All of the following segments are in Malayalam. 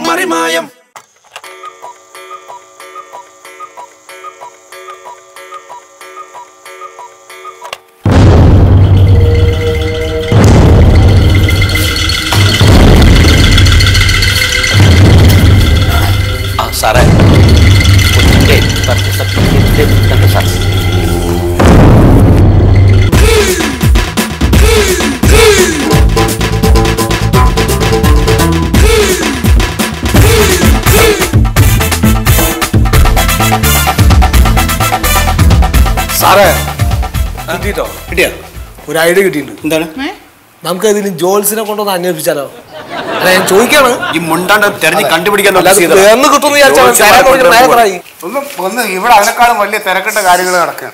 മറിമായം ആ സാറേ കുഞ്ഞിന്റെ ബർത്ത് സർട്ടിഫിക്കറ്റ് ഉണ്ട് സാർ സാറേ കിട്ടിട്ടോ കിട്ടിയോ ഒരു ഐഡിയ കിട്ടിയിട്ടുണ്ട് എന്താണ് നമുക്ക് ഇതിന് ജോൾസിനെ കൊണ്ടൊന്ന് അന്വേഷിച്ചാലോ അല്ല ഞാൻ ചോദിക്കാണ് ഈ മുണ്ടാണ്ട് തെരഞ്ഞു കണ്ടുപിടിക്കാൻ നോക്ക് അല്ലാതെ സീതള. എന്ന് കിട്ടുമെന്ന് വിചാരിച്ചാൽ ജോത്സ്യനെ തരാൻ തുടങ്ങി കൊണ്ടുവരാൻ നേരെ പറയും ഒന്ന് ഒന്ന് ഇവിടെ അതിനേക്കാളും വലിയ തിരക്കിട്ട കാര്യങ്ങൾ നടക്കുകയാണ്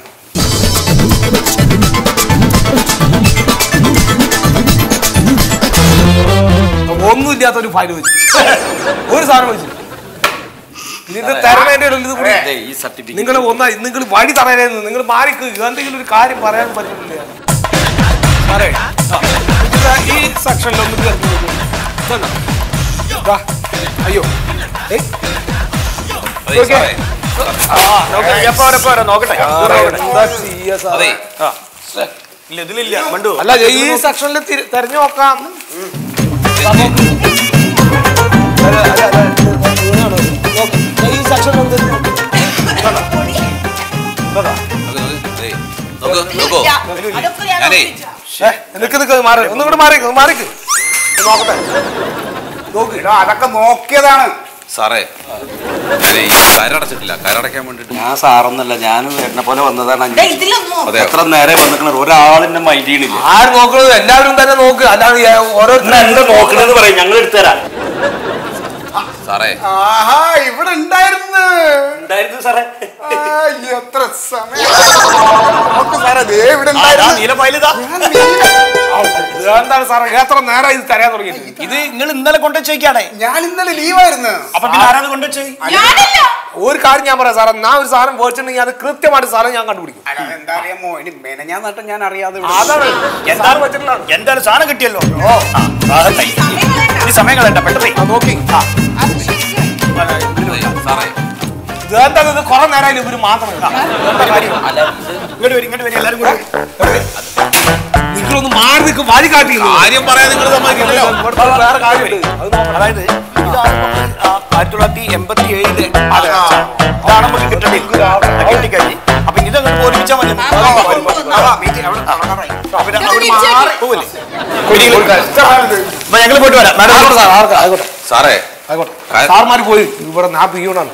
ഒന്നും ഇല്ലാത്ത ഒരു ഫയൽ വെച്ചു ഒരു സാധനം വെച്ചു ഇത് തരണേന്റെ ഇടയിൽ ഇത് കൂടി അതെ ഈ സർട്ടിഫിക്കറ്റ് നിങ്ങൾ ഒന്നാ നിങ്ങൾ വഴി തടയരുത് നിങ്ങൾ മാറിക്ക് എന്തെങ്കിലും ഒരു കാര്യം പറയാൻ പറ്റുന്നില്ല സാറേ ആ, ഇത് ഈ സെക്ഷനിലൊന്നും ചേർത്ത് നോക്കൂ. ഇതുണ്ടോ? ദാ, അയ്യോ ഏയ് അതെ സാറേ ആ, നോക്ക്, എപ്പോ വരെ, എപ്പോ വരെ, നോക്കട്ടെ ഇത് നോക്കട്ടെ. എന്താ ചെയ്യാ സാറേ? അതെ ആ. ഇല്ല ഇതിലില്ല മണ്ടു അല്ല ഈ സെക്ഷനിൽ തെരഞ്ഞു നോക്കാം അല്ല, അല്ല, അല്ല, ഇത് വീണാണ്. നോക്ക്. ഈ സെക്ഷനിൽ ഒന്ന് തിരിഞ്ഞ് നോക്ക്. നോക്ക്, നോക്കൂ ഞാനേ ഏ, നിക്ക് നിക്ക് മാറി ഒന്നും കൂടെ മാറിക്ക് മാറിക്ക് നോക്കട്ടെ നോക്ക് എടോ, അതൊക്കെ നോക്കിയതാണ് സാറേ ഞാനേ ഈ കരടച്ചിട്ടില്ല കരടയ്ക്കാൻ വേണ്ടിട്ട് ഞാൻ സാറൊന്നല്ല ഞാനും എന്നെ പോലെ വന്നതാണ് ദേ, ഇതിലൊന്നും അതെ എത്ര നേരെ വന്നിക്കണ ഒരാളെന്നെ മൈൻഡ് ചെയ്യണില്ല ആര് നോക്കണത് എല്ലാവരും തന്നെ നോക്ക് അല്ലാതെ ഈ ഓരോരുത്തർ എന്നാ എന്താ നോക്കണെന്ന് പറയും ഞങ്ങൾ എടുത്തുതരാം സാറേ ആഹാ ഇവിടെ ഉണ്ടായിരുന്നു ഉണ്ടായിരുന്നു സാറേ ആ, എത്ര സമയം നോക്ക് സാറേ ദേ ഇവിടെ ആരാ ഉണ്ടായിരുന്നു നീല ഫയലിതാ ഞാൻ നീ- എന്താണ് സാറേ എത്ര നേരം ഇത് തരാൻ തുടങ്ങിയിട്ട് ഇത് നിങ്ങൾ ഇന്നലെ കൊണ്ടു ചോദിക്കാണേ ഞാൻ ഇന്നലെ ലീവായിരുന്നു അപ്പൊ പിന്നെ ആരാണ് കൊണ്ടു വെച്ചത് ഞാനല്ല ഒരു കാര്യം ഞാൻ പറയാം സാറേ ഞാൻ ഒരു സാധനം പോയിട്ടുണ്ടെങ്കിൽ അത് കൃത്യമായിട്ട് സാധനം ഞാൻ കണ്ടുപിടിക്കും അല്ല, എന്താ അറിയാമോ ഇനി മെനഞ്ഞാൻ നട്ടം ഞാൻ അറിയാതെ ഇവിടെ അതാണ് എന്താണ് വെച്ചിട്ടുള്ളത് എന്തായാലും സാധനം കിട്ടിയല്ലോ ഓ ആ, റാഹത്തായി. ഇനി സമയം കളയണ്ട പെട്ടെന്ന് ആ, നോക്കി ആ അത് ശരിക്കും അതെ, സാറേ ഇതെന്താ ഇത് കുറെ നേരമായാലും ഇവര് മാത്രം എന്താ കാര്യം ഇങ്ങോട്ട് വരും ഇങ്ങോട്ട് വരും എല്ലാവരും കൂടി നിങ്ങളൊന്ന് മാറി നിൽക്കും വഴി കാട്ടി കാര്യം പറയാൻ നിങ്ങൾ സമ്മതിക്കില്ലല്ലോ ഇവിടെ വേറെ കാര്യമുണ്ട് അത് നോക്കണം. അതായത് ഇതാണ് നമുക്ക് ആ ആയിരത്തി തൊള്ളായിരത്തി എൺപത്തി ഏഴില് ഇതാണ് നമുക്ക് കിട്ടേണ്ടത് കിട്ടിക്കഴിഞ്ഞ് അപ്പൊ ഇതങ്ങോട്ട് ഓർമ്മിച്ചാൽ മതി നമുക്ക്. ആ, വരും, വരും. അതാ, മീറ്റിംഗ് അവിടെ തുടങ്ങാറായി. അപ്പൊ പിന്നെ ഇത് അവിടെ തിരിച്ച് മാറി വെക്ക്. പോവില്ലേ? കഷ്ടമാണിത്. അപ്പൊ ഞങ്ങൾ പോയിട്ട് വരാം മാഡം ആയിക്കോട്ടെ സാർ ആയിക്കോട്ടെ ആയിക്കോട്ടെ സാറേ ആയിക്കോട്ടെ കാ- സാർമാർ പോയി ഇവിടെ ഞാൻ പിയൂണാണ്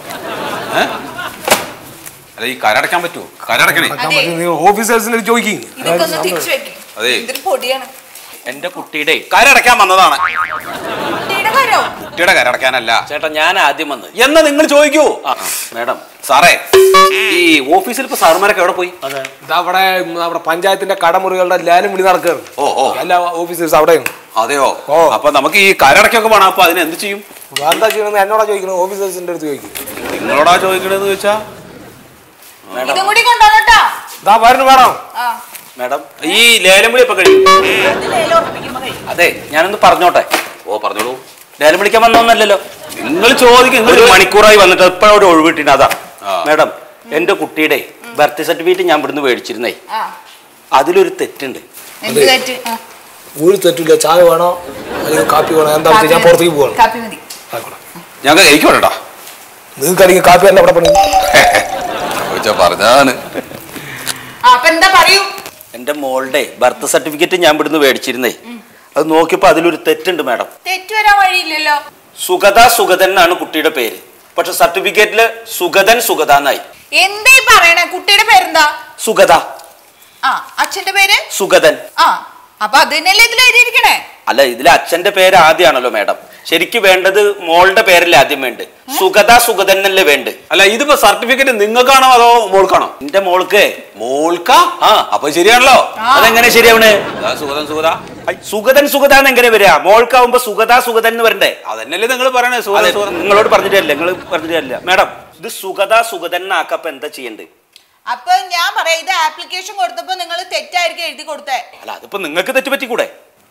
അല്ല ഈ കരടയ്ക്കാൻ പറ്റുമോ കരടക്കണേ അതെ. നിങ്ങൾ ഓഫീസേഴ്സിനെ ചോദിക്കും ഇതൊക്കെ ഒന്ന് തിരിച്ചു വെക്കും അതെ. എന്തൊരു പൊടിയാണ് എന്റെ കുട്ടിയുടെ കരടയ്ക്കാൻ വന്നതാണ് കുട്ടിയുടെ കരോ കുട്ടിയുടെ കരടയ്ക്കാനല്ല ചേട്ടാ ഞാൻ ആദ്യം വന്ന് എന്നാ നിങ്ങൾ ചോദിക്കൂ മാഡം സാറേ ഈ ഓഫീസിൽ ഇപ്പൊ സാറുമാരൊക്കെ എവിടെ പോയി അവിടെ നമ്മുടെ പഞ്ചായത്തിന്റെ കടമുറികളുടെ ലേലം വിളി നടക്കുകയാണ് ഓ ഓ എല്ലാ ഓഫീസേഴ്സ് അവിടെയും അതെയോ ഓ. അപ്പൊ നമുക്ക് ഈ കരടയ്ക്കൊക്കെ വേണം അപ്പൊ അതിന് എന്ത് ചെയ്യും എന്താ ചെയ്യണമെന്ന് എന്നോടാ ചോദിക്കുന്നത് ഓഫീസേഴ്സിന്റെ അടുത്ത് ചോദിക്കും നിങ്ങളോടാ ചോദിക്കണെന്ന് ചോദിച്ചാ ഇതും കൂടി കൊണ്ടുവന്നോട്ടാ ഇതാ വരുന്നു വേണം ആ മാഡം ഈ ലേലം വിളി ഇപ്പൊ കഴിയും അത് ലേലം ഉറപ്പിക്കുമ്പോ കഴിയും അതെ ഞാനൊന്ന് പറഞ്ഞോട്ടെ ഓ പറഞ്ഞോളൂ ലേലം വിളിക്കാൻ വന്നോന്നല്ലല്ലോ നിങ്ങൾ ചോദിക്കും ഒരു മണിക്കൂറായി വന്നിട്ട് ഇപ്പോഴും ഒരു ഒഴിവിട്ടിന് അതാ ആ. മാഡം എന്റെ കുട്ടിയുടെ ബർത്ത് സർട്ടിഫിക്കറ്റ് ഞാൻ ഇവിടുന്ന് മേടിച്ചിരുന്നേ ആ അതിലൊരു തെറ്റുണ്ട് എന്ത് തെറ്റ് ആ, ഒരു തെറ്റില്ല ചായ വേണോ അല്ലെങ്കിൽ കാപ്പി വേണോ എന്താ വെച്ചാൽ ഞാൻ പുറത്തേക്ക് പോകണം കാപ്പി മതി ആയിക്കോട്ടെ ഞങ്ങൾ എനിക്ക് വേണ്ടടാ നിങ്ങൾക്ക് അല്ലെങ്കിൽ കാപ്പി തന്നെ അവിടെ പണി ചോദിച്ചാ പറഞ്ഞാണ് ആ അപ്പൊ എന്താ പറയൂ എന്റെ മോളുടെ ബർത്ത് സർട്ടിഫിക്കറ്റ് ഞാൻ ഇവിടുന്ന് മേടിച്ചിരുന്നേ അത് നോക്കിയപ്പോ അതിലൊരു തെറ്റുണ്ട് മാഡം തെറ്റ് വരാൻ വഴിയില്ലല്ലോ സുഗത സുഗതൻ എന്നാണ് കുട്ടിയുടെ പേര് പക്ഷെ സർട്ടിഫിക്കറ്റില് സുഗതൻ സുഗത എന്നായി എന്തേ പറയണേ കുട്ടിയുടെ പേരെന്താ സുഗത ആ അച്ഛന്റെ പേര് സുഗതൻ ആ അപ്പൊ അത് തന്നെയല്ലേ ഇതിൽ എഴുതിയിരിക്കണേ അല്ല ഇതിൽ അച്ഛന്റെ പേര് ആദ്യമാണല്ലോ മാഡം ശരിക്ക് വേണ്ടത് മോളുടെ പേരല്ലേ ആദ്യം വേണ്ട സുഗത സുഗതൻ എന്നല്ലേ വേണ്ട അല്ല ഇതിപ്പോ സർട്ടിഫിക്കറ്റ് നിങ്ങൾക്കാണോ അതോ മോൾക്കാണോ എന്റെ മോൾക്ക് മോൾക്കാ ആ അപ്പൊ ശരിയാണല്ലോ അതെങ്ങനെ ശരിയാവണ് ഇതാ സുഗതൻ സുഗത ഐ, സുഗതൻ സുഗത എന്ന് എങ്ങനെ വരിക മോൾക്കാവുമ്പോ സുഗത സുഗതൻ എന്ന് വരണ്ടേ അതന്നെയല്ലേ നിങ്ങൾ പറയണേ അതെ, സുഗതൻ സുഗതൻ നിങ്ങളോട് പറഞ്ഞിട്ടല്ല നിങ്ങൾ പറഞ്ഞിട്ടല്ല മാഡം ഇത് സുഗത സുഗതൻ ആക്കപ്പോ എന്താ ചെയ്യണ്ടേ അപ്പൊ ഞാൻ പറയാം ഇത് ആപ്ലിക്കേഷൻ കൊടുത്തപ്പോ നിങ്ങൾ തെറ്റായിരിക്കും എഴുതി കൊടുത്തേ അല്ല അതിപ്പോ നിങ്ങൾക്ക് തെറ്റുപറ്റിക്കൂടെ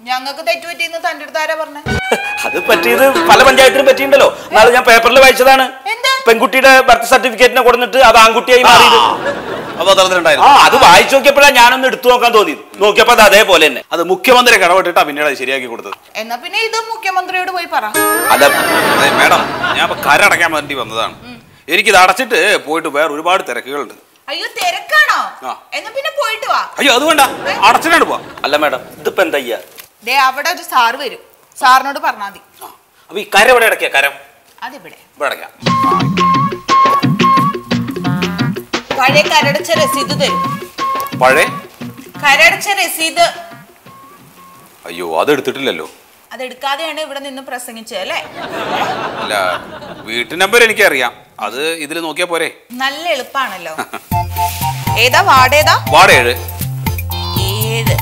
ഞങ്ങൾക്ക് തെറ്റുപറ്റിയെന്ന് തന്റെ അടുത്ത് ആരാ പറഞ്ഞേ അത് പറ്റിയത് പല പഞ്ചായത്തിലും പറ്റിയിട്ടുണ്ടല്ലോ നാളെ ഞാൻ പേപ്പറിൽ വായിച്ചതാണ് എന്ത്? പെൺകുട്ടിയുടെ ബർത്ത് സർട്ടിഫിക്കറ്റിനെ കൊടുത്തിട്ട് അത് ആൺകുട്ടിയായി മാറിയത് അപ്പൊ ആ അത്തരത്തിലുണ്ടായിരുന്നു അത് വായിച്ചു നോക്കിയപ്പോഴാണ് ഞാനൊന്ന് എടുത്തു നോക്കാൻ തോന്നി നോക്കിയപ്പോ അത് അതേപോലെ തന്നെ അത് മുഖ്യമന്ത്രി കടപെട്ടിട്ടാ പിന്നീട് അത് ശരിയാക്കി കൊടുത്തത് എന്നാ പിന്നെ ഇത് മുഖ്യമന്ത്രിയോട് പോയി പറ അല്ല അതെ മേഡം ഞാൻ ഇപ്പൊ കര അടയ്ക്കാൻ വേണ്ടി വന്നതാണ് എനിക്കിത് അടച്ചിട്ട് പോയിട്ട് വേറെ ഒരുപാട് തിരക്കുകളുണ്ട് അയ്യോ തിരക്കാണോ ആ. എന്നാ പിന്നെ പോയിട്ട് വാ അയ്യോ അത് വേണ്ട അടച്ചിട്ടാണ് പോവാ അല്ല മേഡം ഇതിപ്പോ എന്താ ചെയ്യാ ദേ അവിടെ ഒരു സാറ് വരും സാറിനോട് പറഞ്ഞാൽ മതി അപ്പൊ ഈ കരം എവിടെ അടക്കിയ കരം അതിവിടെ ഇവിടെ അടയ്ക്കാം പഴയ കരടച്ച രസീത് തരും പഴയ കരടച്ച രസീത് അയ്യോ അത് എടുത്തിട്ടില്ലല്ലോ അതെടുക്കാതെയാണ് ഇവിടെ നിന്ന് പ്രസംഗിച്ചത് അല്ലേ അല്ല വീട്ടു നമ്പർ എനിക്കറിയാം അത് ഇതിൽ നോക്കിയാ പോരെ നല്ല എളുപ്പാണല്ലോ ഏതാ വാർഡ് ഏതാ വാർഡ് ഏഴ് ഏഴ്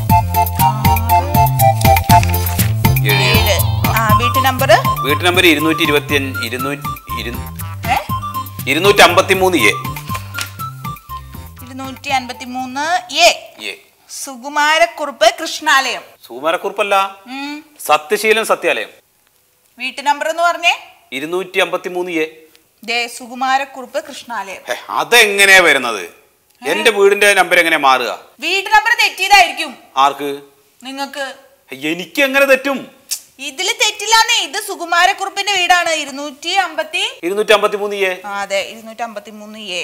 ഏഴ് ഏഴ്. ഏഴ് ആ വീട്ടു നമ്പർ വീട്ടു നമ്പർ ഇരുന്നൂറ്റി ഇരുപത്തി അഞ്ച് ഇരുന്നൂറ്റി ഏ ഇരുന്നൂറ്റി അമ്പത്തി മൂന്ന് എ ഇരുന്നൂറ്റി അൻപത്തി മൂന്ന് എ എ സുകുമാരക്കുറുപ്പ് കൃഷ്ണാലയം സുകുമാരക്കുറിപ്പല്ല ഉം. സത്യശീലൻ സത്യാലയം വീട്ടു നമ്പർ എന്ന് പറഞ്ഞേ ഇരുന്നൂറ്റി അമ്പത്തി മൂന്ന് എ ദേ സുകുമാരക്കുറുപ്പ് കൃഷ്ണാലയം ഹെ, അതെങ്ങനെയാ വരുന്നത് എന്റെ വീടിന്റെ നമ്പർ എങ്ങനെയാ മാറുക വീട്ടു നമ്പർ തെറ്റിയതായിരിക്കും ആർക്ക് നിങ്ങക്ക് എനിക്ക് എങ്ങനെ തെറ്റും ഇതില് തെറ്റില്ലാന്നേ ഇത് സുകുമാരക്കുറുപ്പിന്റെ വീടാണ് ഇരുന്നൂറ്റി അമ്പത്തി ഇരുന്നൂറ്റി അമ്പത്തി മൂന്ന് എ ആ, അതെ ഇരുന്നൂറ്റി അമ്പത്തി മൂന്ന് എ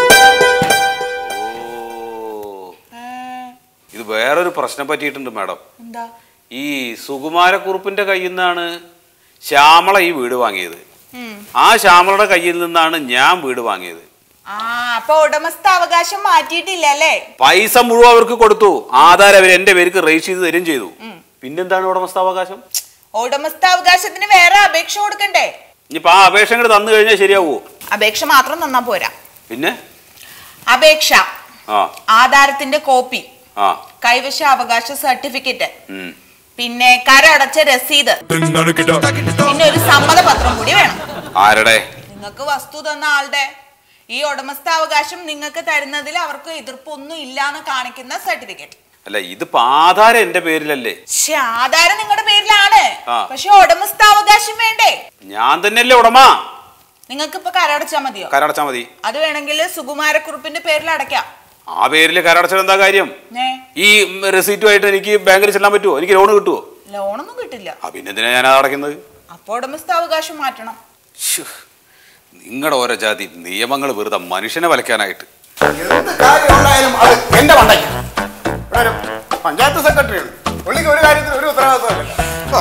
ഓ ഇത് വേറൊരു പ്രശ്നം പറ്റിയിട്ടുണ്ട് മാഡം എന്താ ഈ സുകുമാരക്കുറുപ്പിന്റെ കയ്യിൽ നിന്നാണ് ശ്യാമള ഈ വീട് വാങ്ങിയത് ഉം. ആ ശ്യാമളയുടെ കയ്യിൽ നിന്നാണ് ഞാൻ വീട് വാങ്ങിയത് ആ അപ്പൊ ഉടമസ്ഥാവകാശം മാറ്റിയിട്ടില്ല അല്ലേ പൈസ മുഴുവൻ അവർക്ക് കൊടുത്തു ആധാരം അവർ എന്റെ പേർക്ക് രജിസ്റ്റർ ചെയ്ത് തരും ചെയ്തു പിന്നെന്താണ് ഉടമസ്ഥാവകാശം ഉടമസ്ഥാവകാശത്തിന് വേറെ അപേക്ഷ കൊടുക്കണ്ടേ ഇനിയിപ്പോ ആ അപേക്ഷ ഇങ്ങോട്ട് തന്നു കഴിഞ്ഞാൽ ശരിയാവുമോ അപേക്ഷ മാത്രം തന്നാ പോരാ പിന്നെ അപേക്ഷ ആ ആധാരത്തിന്റെ കോപ്പി ആ കൈവശ അവകാശ സർട്ടിഫിക്കറ്റ് ഉം. പിന്നെ കരടച്ച രസീത് പിന്നെ ഒരു സമ്മതപത്രം കൂടി വേണം ആരുടെ നിങ്ങൾക്ക് വസ്തു തന്ന ആളുടെ ഈ ഉടമസ്ഥാവകാശം നിങ്ങൾക്ക് തരുന്നതിൽ അവർക്ക് എതിർപ്പൊന്നും ഇല്ലാന്ന് കാണിക്കുന്ന സർട്ടിഫിക്കറ്റ് അല്ല ഇതിപ്പോ ആധാരം എന്റെ പേരിലല്ലേ പക്ഷെ ആധാരം നിങ്ങളുടെ പേരിലാണ് ആ. പക്ഷെ ഉടമസ്ഥാവകാശം വേണ്ടേ ഞാൻ തന്നെയല്ലേ ഉടമ നിങ്ങൾക്ക് ഇപ്പൊ കരടച്ചാ മതിയോ കരടച്ചാ മതി അത് വേണമെങ്കിൽ സുകുമാരക്കുറുപ്പിന്റെ പേരിൽ അടയ്ക്കാം ആ പേരിൽ കരടച്ചാൽ എന്താ കാര്യം ഏ ഈ റെസീറ്റുമായിട്ട് എനിക്ക് ബാങ്കിൽ ചെല്ലാൻ പറ്റുമോ എനിക്ക് ലോൺ കിട്ടുമോ ലോണൊന്നും കിട്ടില്ല ആ പിന്നെ എന്തിനാ ഞാൻ അത് അടയ്ക്കുന്നത് അപ്പൊ ഉടമസ്ഥാവകാശം മാറ്റണം നിങ്ങളുടെ ഓരോ ജാതി നിയമങ്ങൾ വെറുതെ മനുഷ്യനെ വലയ്ക്കാനായിട്ട് എന്ത് കാര്യമുണ്ടായാലും അത് എന്റെ മണ്ടയ്ക്ക് ഇവിടെ ഒരു പഞ്ചായത്ത് സെക്രട്ടറി ഉണ്ട് പുള്ളിക്ക് ഒരു കാര്യത്തിൽ ഒരു ഉത്തരവാദിത്വമില്ല ഹോ.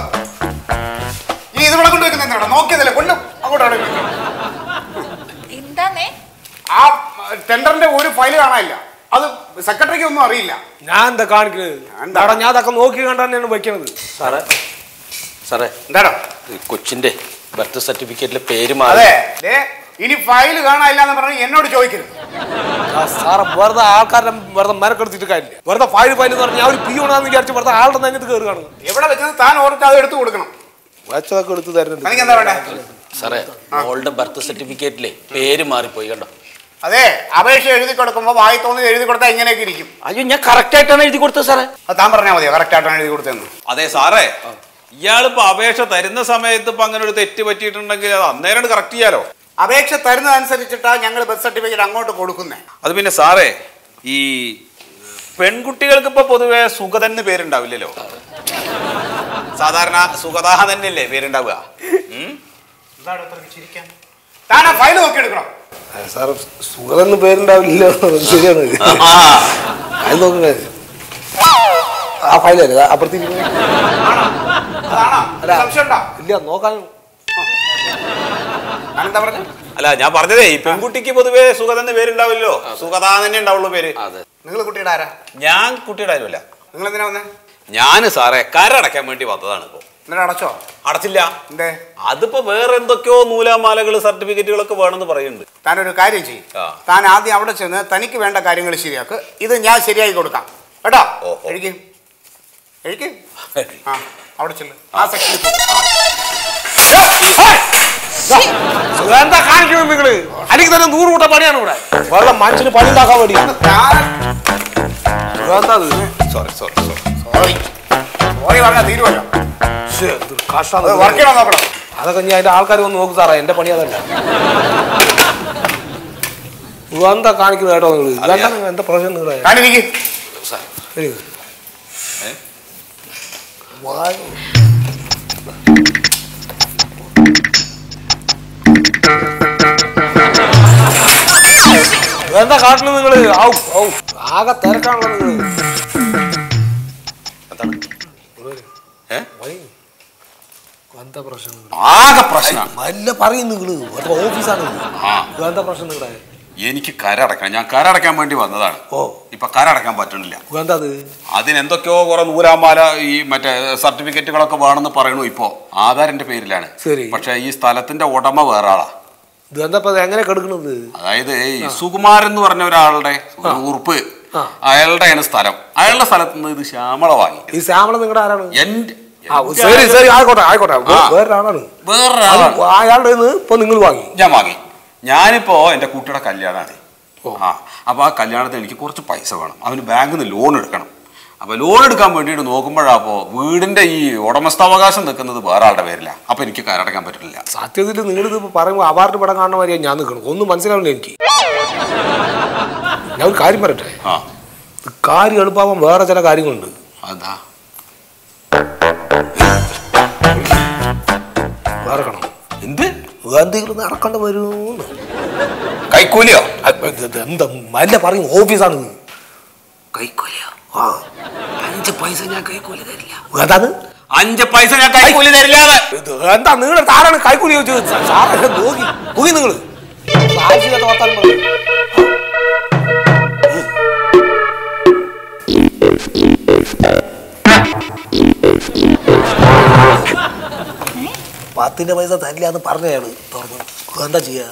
ഈ ഇത് ഇവിടെ കൊണ്ട് വെക്കുന്ന എന്താണ് നോക്കിയതല്ലേ കൊണ്ട് അങ്ങോട്ടാണ് വെക്കുന്നത് എന്താന്നേ ആ ടെൻഡറിന്റെ ഒരു ഫയൽ കാണാനില്ല അത് സെക്രട്ടറിക്ക് ഒന്നും അറിയില്ല ഞാൻ എന്താ കാണിക്കുന്നത് എന്താ? എന്താടാ ഞാൻ അതൊക്കെ നോക്കി കണ്ട് തന്നെയാണ് വെക്കണത് സാറേ സാറേ എന്താടോ ഈ കൊച്ചിന്റെ ബർത്ത് സർട്ടിഫിക്കറ്റിലെ പേര് അതെ ദേ, ഇനി ഫയൽ കാണാനില്ല എന്ന് പറഞ്ഞ് എന്നോട് ചോദിക്കരുത് ആ സാറെ വെറുതെ ആൾക്കാരുടെ വെറുതെ മരക്കെടുത്തിട്ട് കാര്യമില്ല വെറുതെ ഫയൽ ഫയൽ എന്ന് പറഞ്ഞാൽ അവർ പി ഓണാന്ന് വിചാരിച്ച് വെറുതെ ആളുടെ നെഞ്ഞത്ത് കയറി കാണുന്നു എവിടെ വെച്ചത് താൻ ഓർത്ത് അത് എടുത്തു കൊടുക്കണം വെച്ചതൊക്കെ എടുത്ത് തരുന്നുണ്ട് തനിക്ക് എന്താ വേണ്ടേ സാറേ മോളുടെ ബർത്ത് സർട്ടിഫിക്കറ്റിലെ പേര് മാറിപ്പോയി കണ്ടോ അതെ അപേക്ഷ എഴുതി കൊടുക്കുമ്പോൾ വായി തോന്നി എഴുതി കൊടുത്താൽ ഇങ്ങനെയൊക്കെ ഇരിക്കും അയ്യോ ഞാൻ കറക്റ്റ് ആയിട്ടാണ് എഴുതി കൊടുത്തത് സാറേ അത് താൻ പറഞ്ഞാൽ മതിയോ കറക്റ്റ് ആയിട്ടാണ് എഴുതി കൊടുത്തതെന്ന് അതെ സാറേ ഇയാളിപ്പോ അപേക്ഷ തരുന്ന സമയത്ത് ഇപ്പൊ അങ്ങനെ ഒരു തെറ്റ് പറ്റിയിട്ടുണ്ടെങ്കിൽ അത് അന്നേരം കറക്റ്റ് ചെയ്യാലോ അപേക്ഷ തരുന്നതനുസരിച്ചിട്ടാണ് ഞങ്ങൾ ബർത്ത് സർട്ടിഫിക്കറ്റ് അങ്ങോട്ട് കൊടുക്കുന്നത് അത് പിന്നെ സാറേ ഈ പെൺകുട്ടികൾക്ക് ഇപ്പൊ പൊതുവെ സുഗതന് പേരുണ്ടാവില്ലല്ലോ സാധാരണ സുഗത തന്നെയല്ലേ പേരുണ്ടാവുക ഉം? താൻ ആ ഫയൽ നോക്കി എടുക്കണം സാറ് സുഖമെന്ന് പേരുണ്ടാവില്ലല്ലോ ശരിയാണ് ആ, അത് നോക്കണേ ആ ഫയലല്ലേ അപ്പുറത്തേക്ക് അതാണോ അല്ല. സംശയം ഉണ്ടോ ഇല്ല നോക്കാൻ ഞാനെന്താ പറഞ്ഞു അല്ല ഞാൻ പറഞ്ഞതേ ഈ പെൺകുട്ടിക്ക് പൊതുവെ സുഗതന് പേരുണ്ടാവില്ലല്ലോ സുഗത തന്നെ ഉണ്ടാവുള്ളൂ പേര് അതെ നിങ്ങൾ കുട്ടിയുടെ ആരാ ഞാൻ കുട്ടിയുടെ കാര്യമല്ല നിങ്ങൾ എന്തിനാ വന്നേ ഞാൻ സാറേ കരടയ്ക്കാൻ വേണ്ടി വന്നതാണ് ഇപ്പൊ എന്നിട്ട് അടച്ചോ അടച്ചില്ല എന്തേ അതിപ്പോ വേറെ എന്തൊക്കെയോ നൂലാമാലകൾ സർട്ടിഫിക്കറ്റുകളൊക്കെ വേണമെന്ന് പറയുന്നുണ്ട് താനൊരു കാര്യം ചെയ്യും ആ. താൻ ആദ്യം അവിടെ ചെന്ന് തനിക്ക് വേണ്ട കാര്യങ്ങൾ ശരിയാക്ക് ഇത് ഞാൻ ശരിയാക്കി കൊടുക്കാം കേട്ടോ ഓഹോ. എഴുതി എഴുതി ആ അവിടെ ചെല്ല് ആ സെക്ഷനിൽ പോ. എന്താ കാണിക്കുന്നത് നിങ്ങള് എനിക്ക് തന്നെ നൂറ് കൂട്ടം പണിയാണ് ഇവിടെ വെള്ളം മനുഷ്യന് പണി ഉണ്ടാക്കാൻ വേണ്ടി താൻ എന്താ ഇത്? Sorry sorry sorry sorry sorry പറഞ്ഞാൽ തീരുമല്ലോ ശ്ശേ, എന്തൊരു കഷ്ടാണ് അത് ഇത്. വർക്ക് ചെയ്യണം നോക്കണം അതൊക്കെ ഞാൻ അതിന്റെ ആൾക്കാർ വന്ന് നോക്കും സാറേ എന്റെ പണി അതല്ല നിങ്ങൾ എന്താ കാണിക്കുന്നത് കേട്ടോ നിങ്ങൾ ഇതെന്താ നിങ്ങൾ എന്താ പ്രശ്നം നിങ്ങളെ കാണിരിക്കും ശരി ഏ? വായ്. എന്താ കാട്ടുന്നത് നിങ്ങള് ഔ ഔ ആകെ തിരക്കാണല്ലോ നിങ്ങള് എന്താണ് ഏ വൈ. എന്താ പ്രശ്നം നിങ്ങള്? ആകെ പ്രശ്നമാണ് വല്ല പറയും നിങ്ങള് അത് ഓഫീസാണ് ഇത്. ആ എന്താ പ്രശ്നം നിങ്ങളെ എനിക്ക് കരടക്കണം ഞാൻ കരടക്കാൻ വേണ്ടി വന്നതാണ് ഓ ഇപ്പൊ കരടക്കാൻ പറ്റണില്ല എന്താ അത് അതിനെന്തൊക്കെയോ കുറെ നൂലാമാല ഈ മറ്റേ സർട്ടിഫിക്കറ്റുകളൊക്കെ വേണമെന്ന് പറയണു ഇപ്പോ ആധാറിന്റെ പേരിലാണ് ശരി. പക്ഷെ ഈ സ്ഥലത്തിന്റെ ഉടമ വേറെ ആളാ ഇത് എന്താ ഇപ്പൊ ഇത് എങ്ങനെ കെടുക്കണത് അതായത് ഈ സുകുമാരൻ എന്ന് പറഞ്ഞ ഒരാളുടെ ഒരു ഉറുപ്പ് ആ. അയാളുടെയാണ് സ്ഥലം അയാളുടെ സ്ഥലത്ത് നിന്ന് ഇത് ശ്യാമള വാങ്ങി ഈ ശ്യാമള നിങ്ങളുടെ ആരാണ് എന്റെ ആ, ശരി ശരി ആയിക്കോട്ടെ ആയിക്കോട്ടെ വേ- വേറൊരാളാണ് വേറൊരാളാണ് അത് അയാളുടെ നിന്ന് ഇപ്പൊ നിങ്ങൾ വാങ്ങി ഞാൻ വാങ്ങി ഞാനിപ്പോ എന്റെ കുട്ടിയുടെ കല്യാണമാണ് ആ അപ്പൊ ആ കല്യാണത്തിന് എനിക്ക് കുറച്ച് പൈസ വേണം അവന് ബാങ്കിൽ നിന്ന് ലോൺ എടുക്കണം അപ്പൊ ലോൺ എടുക്കാൻ വേണ്ടിയിട്ട് നോക്കുമ്പോഴാപ്പോ വീടിന്റെ ഈ ഉടമസ്ഥാവകാശം നിൽക്കുന്നത് വേറെ ആളുടെ പേരില്ല അപ്പൊ എനിക്ക് കരടക്കാൻ പറ്റില്ല സത്യത്തിൽ നിങ്ങൾ ഇത് പറയുമ്പോൾ അവാർഡ് പടം കാണുന്ന മാതിരിയാണ് ഞാൻ നിൽക്കണം ഒന്നും മനസ്സിലാവില്ല എനിക്ക് ഞാൻ ഒരു കാര്യം പറയട്ടെ ആ ഇത് കാര്യം എളുപ്പാവാൻ വേറെ ചില കാര്യങ്ങളുണ്ട് അതാ വേറെ കണം എന്ത് എന്തെങ്കിലും നടക്കേണ്ട വരുമെന്ന് കൈക്കൂലിയോ എന്താ നല്ല പറയും ഓഫീസാണ് ഇത് കൈക്കൂലിയോ ആ അഞ്ച് പൈസ ഞാൻ കൈക്കൂലി തരില്ല അതാണ് അഞ്ച് പൈസ ഞാൻ കൈക്കൂലി തരില്ലാതെ ഇത് എന്താ നിങ്ങളുടെ താരാണ് കൈക്കൂലി ചോദിച്ചത് സാ- സാറേ നോക്കി പോയി നിങ്ങൾ ആവശ്യമില്ലാത്ത വർത്താനം പറയും പത്തിന്റെ പൈസ തരില്ല എന്ന് പറഞ്ഞയാണ് തുറന്നു എന്താ ചെയ്യാ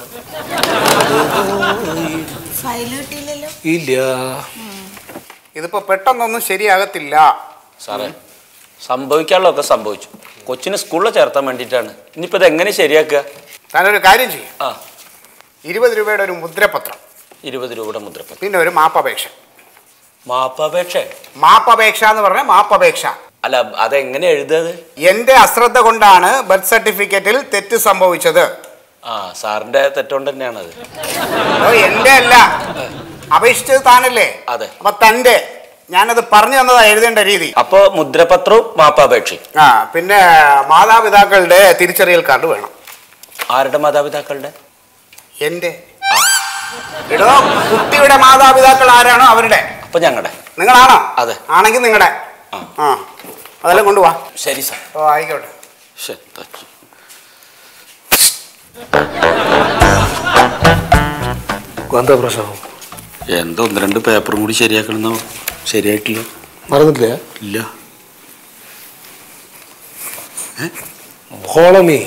ഫയൽ കിട്ടിയില്ലല്ലോ ഇല്ല ഇതിപ്പോ പെട്ടെന്നൊന്നും ശരിയാകത്തില്ല സാറേ സംഭവിക്കാനുള്ളതൊക്കെ സംഭവിച്ചു കൊച്ചിനെ സ്കൂളിൽ ചേർത്താൻ വേണ്ടിയിട്ടാണ് ഇനിയിപ്പോൾ ഇത് എങ്ങനെ ശരിയാക്കുക താനൊരു കാര്യം ചെയ്യും ആ ഇരുപത് രൂപയുടെ ഒരു മുദ്രപത്രം ഇരുപത് രൂപയുടെ മുദ്രപ്പത്രം പിന്നെ ഒരു മാപ്പപേക്ഷ മാപ്പപേക്ഷ മാപ്പപേക്ഷ എന്ന് പറഞ്ഞാൽ മാപ്പപേക്ഷ അല്ല അതെങ്ങനെ എഴുതാത് എന്റെ അശ്രദ്ധ കൊണ്ടാണ് ബർത്ത് സർട്ടിഫിക്കറ്റിൽ തെറ്റ് സംഭവിച്ചത് ആ സാറിന്റെ തെറ്റുകൊണ്ട് തന്നെയാണത് അതോ എന്റെ അല്ല അപേക്ഷിച്ചത് താനല്ലേ അതെ. അപ്പൊ തന്റെ ഞാനത് പറഞ്ഞു തന്നതാ എഴുതേണ്ട രീതി അപ്പോൾ മുദ്രപത്രവും മാപ്പാപേക്ഷയും ആ പിന്നെ മാതാപിതാക്കളുടെ തിരിച്ചറിയൽ കാർഡ് വേണം ആരുടെ മാതാപിതാക്കളുടെ എന്റെ എടോ കുട്ടിയുടെ മാതാപിതാക്കൾ ആരാണോ അവരുടെ അപ്പോൾ ഞങ്ങളുടെ നിങ്ങളാണോ അതെ. ആണെങ്കിൽ നിങ്ങളുടെ ആ. ആ അതെല്ലാം കൊണ്ടുപോവാ ശരി സാർ ഓ ആയിക്കോട്ടെ ശരി താങ്ക് യു. എന്താ പ്രശ്നം എന്തോ ഒന്ന് രണ്ട് പേപ്പറും കൂടി ശരിയാക്കണമെന്നോ ശരിയായിട്ടില്ല മറന്നിട്ടില്ല ഇല്ല ഫോളോ മീ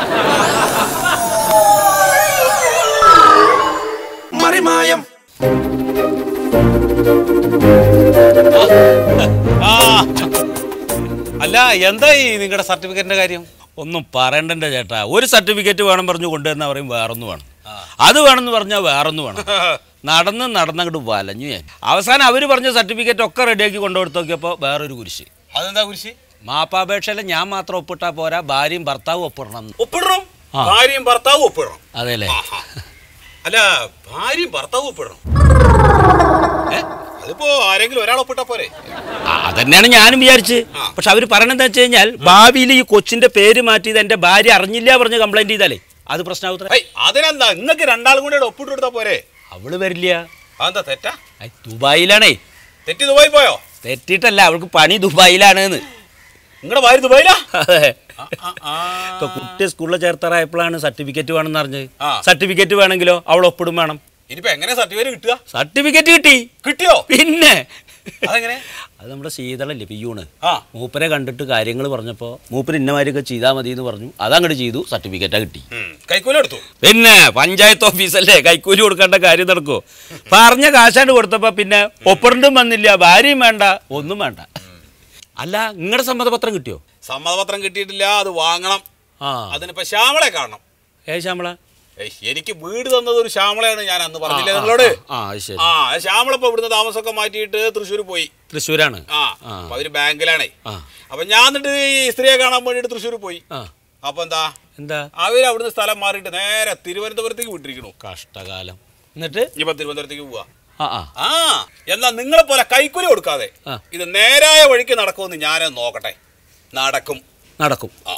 അല്ല എന്താ ഈ നിങ്ങളുടെ സർട്ടിഫിക്കറ്റിന്റെ കാര്യം ഒന്നും പറയണ്ട ചേട്ടാ ഒരു സർട്ടിഫിക്കറ്റ് വേണം പറഞ്ഞു കൊണ്ടുവന്ന പറയും വേറൊന്ന് വേണം അത് വേണമെന്ന് പറഞ്ഞാൽ വേറൊന്ന് വേണം നടന്ന് നടന്നങ്ങോട്ട് വലഞ്ഞു ഞാൻ അവസാനം അവർ പറഞ്ഞ സർട്ടിഫിക്കറ്റ് ഒക്കെ റെഡിയാക്കി കൊണ്ടുകൊടുത്ത് നോക്കിയപ്പോൾ വേറൊരു കുരിശ് അതെന്താ കുരിശ് മാപ്പാപേക്ഷയിൽ ഞാൻ മാത്രം ഒപ്പിട്ടാ പോരാ ഭാര്യയും ഭർത്താവും ഒപ്പിടണം എന്ന്. ഒപ്പിടണം ആ. ഭാര്യയും ഭർത്താവും ഒപ്പിടണം അതെല്ലേ അല്ല ഭാര്യയും ഭർത്താവും ഒപ്പിടണം ഏ? അതിപ്പോ ആരെങ്കിലും ഒരാൾ ഒപ്പിട്ടാ പോരെ ആ, അതന്നെയാണ് ഞാനും വിചാരിച്ച് ആ. പക്ഷെ അവർ പറയണെന്താ വെച്ച് കഴിഞ്ഞാൽ ഭാവിയിൽ ഈ കൊച്ചിന്റെ പേര് മാറ്റിയത് എന്റെ ഭാര്യ അറിഞ്ഞില്ല പറഞ്ഞ് കംപ്ലൈന്റ് ചെയ്താലേ അത് പ്രശ്നമാവത്ര ഏയ്, അതിനെന്താ നിങ്ങൾക്ക് രണ്ടാളും കൂടെ ഒപ്പിട്ട് കൊടുത്താ പോരെ അവള് വരില്ല അതെന്താ തെറ്റാ ഐ, ദുബായിലാണേ തെറ്റി ദുബായി പോയോ തെറ്റിട്ടല്ല അവൾക്ക് പണി ദുബായിലാണ് എന്ന് നിങ്ങളുടെ ഭാര്യ ദുബായിലാ അതെ ആ, ആ, ആ. ഇപ്പൊ കുട്ടി സ്കൂളിൽ ചേർത്താറായപ്പോഴാണ് സർട്ടിഫിക്കറ്റ് വേണമെന്ന് പറഞ്ഞത് ആ. സർട്ടിഫിക്കറ്റ് വേണമെങ്കിലോ അവൾ ഒപ്പിടും വേണം ഇനിയിപ്പോ എങ്ങനെ സർട്ടിഫിക്കറ്റ് കിട്ടുക സർട്ടിഫിക്കറ്റ് കിട്ടി കിട്ടിയോ പിന്നെ അതെങ്ങനെ അത് നമ്മുടെ ശീതളല്ലേ പിയൂണ് ആ മൂപ്പരെ കണ്ടിട്ട് കാര്യങ്ങൾ പറഞ്ഞപ്പോൾ മൂപ്പര് ഇന്നമാരൊക്കെ ചെയ്താൽ മതി എന്ന് പറഞ്ഞു അതങ്ങോട്ട് ചെയ്തു സർട്ടിഫിക്കറ്റാ കിട്ടി ഉം. കൈക്കൂലി എടുത്തു പിന്നെ പഞ്ചായത്ത് ഓഫീസല്ലേ കൈക്കൂലി കൊടുക്കേണ്ട കാര്യം നടക്കുമോ പറഞ്ഞ കാശാണ്ട് കൊടുത്തപ്പോ പിന്നെ ഒപ്പറണ്ടും വന്നില്ല ഭാര്യയും വേണ്ട ഒന്നും വേണ്ട അല്ല നിങ്ങളുടെ സമ്മതപത്രം കിട്ടിയോ സമ്മതപത്രം കിട്ടിയിട്ടില്ല അത് വാങ്ങണം ആ അതിനിപ്പോ ശ്യാമളെ കാണണം ഏ ശ്യാമള ഏയ്, എനിക്ക് വീട് തന്നത് ഒരു ശ്യാമളയാണ് ഞാൻ അന്ന് പറഞ്ഞില്ലേ നിങ്ങളോട് ആ അത് ശരി ആ ശ്യാമള ഇപ്പൊ ഇവിടുന്ന് താമസമൊക്കെ മാറ്റിയിട്ട് തൃശ്ശൂർ പോയി തൃശ്ശൂരാണ് ആ ആ. അപ്പൊ അവര് ബാങ്കിലാണേ ആ. അപ്പൊ ഞാൻ എന്നിട്ട് ഈ സ്ത്രീയെ കാണാൻ വേണ്ടിട്ട് തൃശ്ശൂർ പോയി ആ അപ്പൊ എന്താ എന്താ അവര് അവിടുന്ന് സ്ഥലം മാറിയിട്ട് നേരെ തിരുവനന്തപുരത്തേക്ക് വിട്ടിരിക്കണു കഷ്ടകാലം എന്നിട്ട് ഇപ്പൊ തിരുവനന്തപുരത്തേക്ക് പോവാ ആ ആ ആ എന്നാ നിങ്ങളെ പോലെ കൈക്കൂലി കൊടുക്കാതെ ആ. ഇത് നേരായ വഴിക്ക് നടക്കുമെന്ന് ഞാനത് നോക്കട്ടെ നടക്കും നടക്കും ആ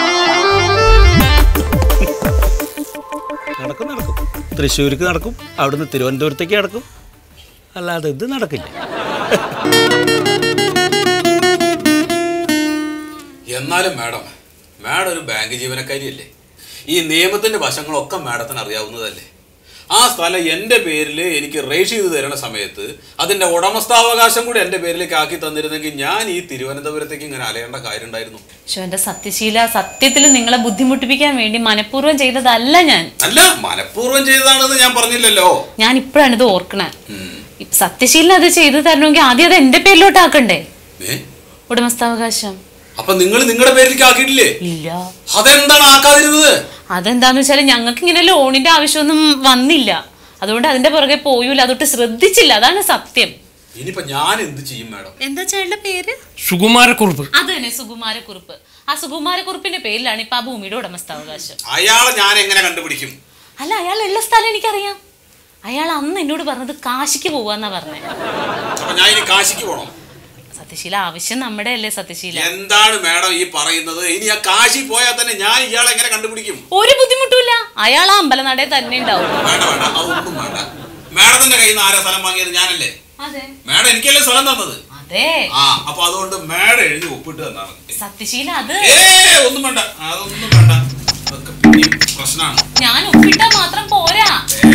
നടക്കും നടക്കും തൃശ്ശൂർക്ക് നടക്കും അവിടുന്ന് തിരുവനന്തപുരത്തേക്ക് നടക്കും അല്ലാതെ ഇത് നടക്കില്ല എന്നാലും മാഡം മാഡം ഒരു ബാങ്ക് ജീവനക്കാരിയല്ലേ ഈ നിയമത്തിന്റെ വശങ്ങളൊക്കെ മാഡത്തിന് അറിയാവുന്നതല്ലേ ആ സ്ഥലം എൻ്റെ പേരിൽ എനിക്ക് റേഷ് ചെയ്ത് തരുന്ന സമയത്ത് അതിൻ്റെ ഉടമസ്ഥാവകാശം കൂടി എൻ്റെ പേരിലേക്ക് ആക്കി തന്നിരുന്നെങ്കിൽ ഞാൻ ഈ തിരുവനന്തപുരത്തേക്ക് ഇങ്ങനെ അലയേണ്ട കാര്യം ഉണ്ടായിരുന്നു പക്ഷെ എന്റെ സത്യശീല സത്യത്തിൽ നിങ്ങളെ ബുദ്ധിമുട്ടിപ്പിക്കാൻ വേണ്ടി മനഃപൂർവ്വം ചെയ്തതല്ല ഞാൻ അല്ല മനഃപൂർവ്വം ചെയ്തതാണെന്ന് ഞാൻ പറഞ്ഞില്ലല്ലോ ഞാൻ ഇപ്പോഴാണ് ഇത് ഓർക്കണേ ഇപ്പൊ സത്യശീലൻ അത് ചെയ്തു തരണമെങ്കിൽ ആദ്യം അത് എന്റെ പേരിലോട്ട് ആക്കണ്ടേ ഏ ഉടമസ്ഥാവകാശം അപ്പൊ നിങ്ങൾ നിങ്ങളുടെ പേരിലേക്ക് ആക്കിയിട്ടില്ലേ ഇല്ല അതെന്താണ് ആക്കാതിരുന്നത് അതെന്താന്ന് വെച്ചാൽ ഞങ്ങൾക്ക് ഇങ്ങനെ ലോണിന്റെ ആവശ്യമൊന്നും വന്നില്ല അതുകൊണ്ട് അതിന്റെ പുറകെ പോയൂല അതൊട്ട് ശ്രദ്ധിച്ചില്ല അതാണ് സത്യം ഇനിയിപ്പോ ഞാൻ എന്ത് ചെയ്യും മാഡം എന്താ ചേട്ടന്റെ പേര് സുകുമാരക്കുറുപ്പ് അത് തന്നെ സുകുമാരക്കുറുപ്പ് ആ സുകുമാരക്കുറുപ്പിന്റെ പേരിലാണ് ഇപ്പൊ ആ ഭൂമിയുടെ ഉടമസ്ഥാവകാശം അയാളെ ഞാൻ എങ്ങനെ കണ്ടുപിടിക്കും അല്ല അയാൾ ഉള്ള സ്ഥലം എനിക്കറിയാം അയാൾ അന്ന് എന്നോട് പറഞ്ഞത് കാശിക്ക് പോവാന്നാ പറഞ്ഞേ അപ്പൊ ഞാൻ ഇനി കാശിക്ക് പോണം സത്യശീല ആവശ്യം നമ്മുടെ അല്ലേ സത്യശീല എന്താണ് മാഡം ഈ പറയുന്നത് ഇനി ആ കാശി പോയാൽ തന്നെ ഞാൻ ഇയാളെ എങ്ങനെ കണ്ടുപിടിക്കും ഒരു ബുദ്ധിമുട്ടുമില്ല അയാൾ ആ അമ്പലനടയിൽ തന്നെ ഉണ്ടാവും വേണ്ട വേണ്ട അതൊന്നും വേണ്ട മാഡത്തിന്റെ കയ്യിൽ നിന്ന് ആരാ സ്ഥലം വാങ്ങിയത് ഞാനല്ലേ അതെ മാഡം എനിക്കല്ലേ സ്ഥലം തന്നത് അതെ ആ അപ്പൊ അതുകൊണ്ട് മാഡം എഴുതി ഒപ്പിട്ട് തന്നാ മതി സത്യശീല അത് ഏ ഒന്നും വേണ്ട അതൊന്നും വേണ്ട അതൊക്കെ പിന്നെയും പ്രശ്നമാണ് ഞാൻ ഒപ്പിട്ടാ മാത്രം പോരാ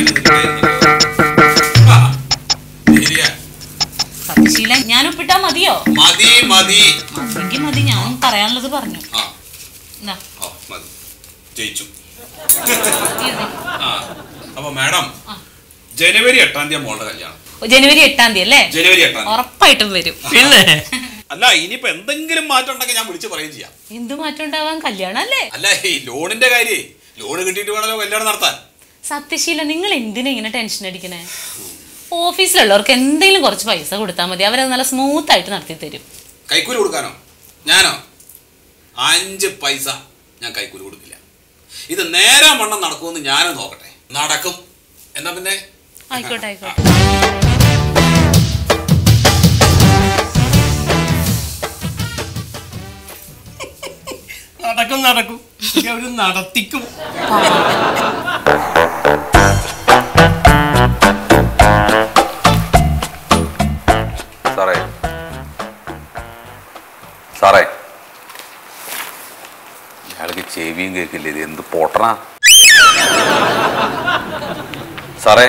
ആ, ശരിയാ സത്യശീല ഞാൻ ഒപ്പിട്ടാ മതിയോ മതി മതി എങ്കിൽ മതി ഞാൻ പറയാനുള്ളത് പറഞ്ഞു ആ എന്നാ, ഓ മതി ജയിച്ചു ഇത്. ആ അപ്പൊ മാഡം ആ. ജനുവരി എട്ടാം തീയതി മോളുടെ കല്യാണം ഓ, ജനുവരി എട്ടാം തീയതി അല്ലേ ജനുവരി എട്ടാം തീയതി ഉറപ്പായിട്ടും വരും പിന്നെ അല്ല ഇനിയിപ്പോ എന്തെങ്കിലും മാറ്റം ഉണ്ടെങ്കിൽ ഞാൻ വിളിച്ച് പറയുകയും ചെയ്യാം എന്ത് മാറ്റം ഉണ്ടാവാൻ കല്യാണം അല്ലേ അല്ല ഈ ലോണിന്റെ കാര്യേ ലോണ് കിട്ടിയിട്ട് വേണമല്ലോ കല്യാണം നടത്താൻ സത്യശീല നിങ്ങൾ എന്തിനാ ഇങ്ങനെ ടെൻഷൻ അടിക്കണേ ഓഫീസിലുള്ളവർക്ക് എന്തെങ്കിലും കുറച്ച് പൈസ കൊടുത്താൽ മതി അവരത് നല്ല സ്മൂത്ത് ആയിട്ട് നടത്തി തരും കൈക്കൂലി കൊടുക്കാനോ ഞാനോ അഞ്ച് പൈസ ഞാൻ കൈക്കൂലി കൊടുക്കില്ല ഇത് നേരാ വണ്ണം നടക്കുമെന്ന് ഞാനും നോക്കട്ടെ നടക്കും എന്നാ പിന്നെ ആയിക്കോട്ടെ ആയിക്കോട്ടെ നടക്കും നടക്കും ഇത് അവര് നടത്തിക്കും സാറേ സാറേ ഇയാൾക്ക് ചെവിയും കേൾക്കില്ല ഇത് എന്ത് പൊട്ടണ സാറേ